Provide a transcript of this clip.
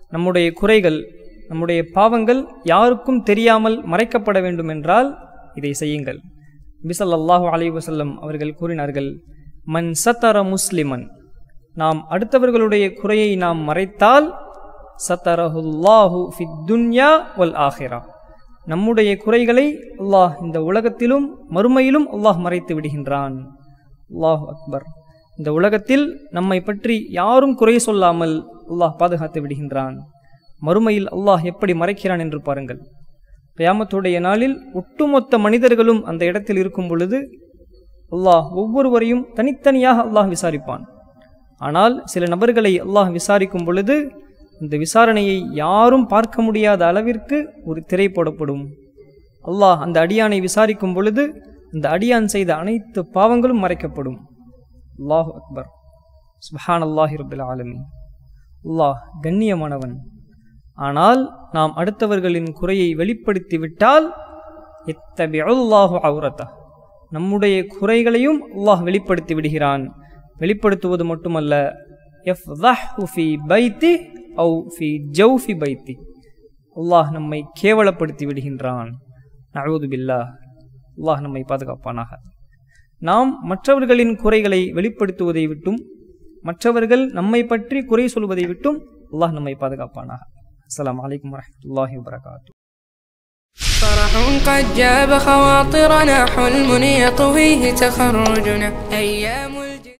நம்முடைய குறைகள் நம்முடைய பாவங்கள் யாருக்கும் தெரியாமல் மறைக்கப்பட வேண்டும் என்றால் இதை செய்யுங்கள் பிசல்லாஹு அலைஹி வஸல்லம் அவர்கள் கூறினார்கள் மன் சத்தர முஸ்லிமன் நாம் அடுத்தவர்களுடைய குறையை நாம் மறைத்தால் சத்தரஹுல்லாஹு ஃபித் துன்யா வல் ஆஹிரா நம்முடைய குறைகளை அல்லாஹ் இந்த உலகத்திலும் மறுமையிலும் அல்லாஹ் மறைத்து விடுகின்றான் அல்லாஹ் அக்பர் இந்த உலகத்தில் நம்மை பற்றி யாரும் குறை சொல்லாமல் அல்லாஹ் பாதுகாத்து விடுகின்றான் மறுமையில் அல்லாஹ் எப்படி மறைக்கிறான் என்று பாருங்கள் கியாமத்துடைய நாளில் ஒட்டுமொத்த மனிதர்களும் அந்த இடத்தில் இருக்கும் பொழுது அல்லாஹ் ஒவ்வொருவரையும் தனித்தனியாக அல்லாஹ் விசாரிப்பான் ஆனால் சில நபர்களை அல்லாஹ் விசாரிக்கும் பொழுது இந்த விசாரணையை யாரும் பார்க்க முடியாத அளவிற்கு ஒரு திரை போடப்படும் அல்லாஹ் அந்த அடியானை விசாரிக்கும் பொழுது அந்த அடியான் செய்த அனைத்து பாவங்களும் மறைக்கப்படும் அல்லாஹ் அக்பர் சுபஹான் அல்லாஹி ரபுல் ஆலமி அல்லாஹ் கண்ணியமானவன் ஆனால் நாம் அடுத்தவர்களின் குறையை வெளிப்படுத்தி விட்டால் எத்தபிஅல்லாஹு அவுரத்தா நம்முடைய குறைகளையும் அல்லாஹ் வெளிப்படுத்தி விடுகிறான் வெளிப்படுத்துவது மட்டுமல்ல எஃப்தஹு ஃபி பைத்தி அவு ஃபி ஜௌஃபி பைத்தி அல்லாஹ் நம்மை கேவலப்படுத்தி விடுகின்றான் நழுது பில்லா அல்லாஹ் நம்மை பாதுகாப்பானாக நாம் மற்றவர்களின் குறைகளை வெளிப்படுத்துவதை விட்டும் மற்றவர்கள் நம்மை பற்றி குறை சொல்வதை விட்டும் அல்லாஹ் நம்மை பாதுகாப்பானாக அஸ்ஸலாமு அலைக்கும் வரஹ்மத்துல்லாஹி வபரகாத்து فرح قد جاب خواطرنا حلم يطويه تخرجنا أيام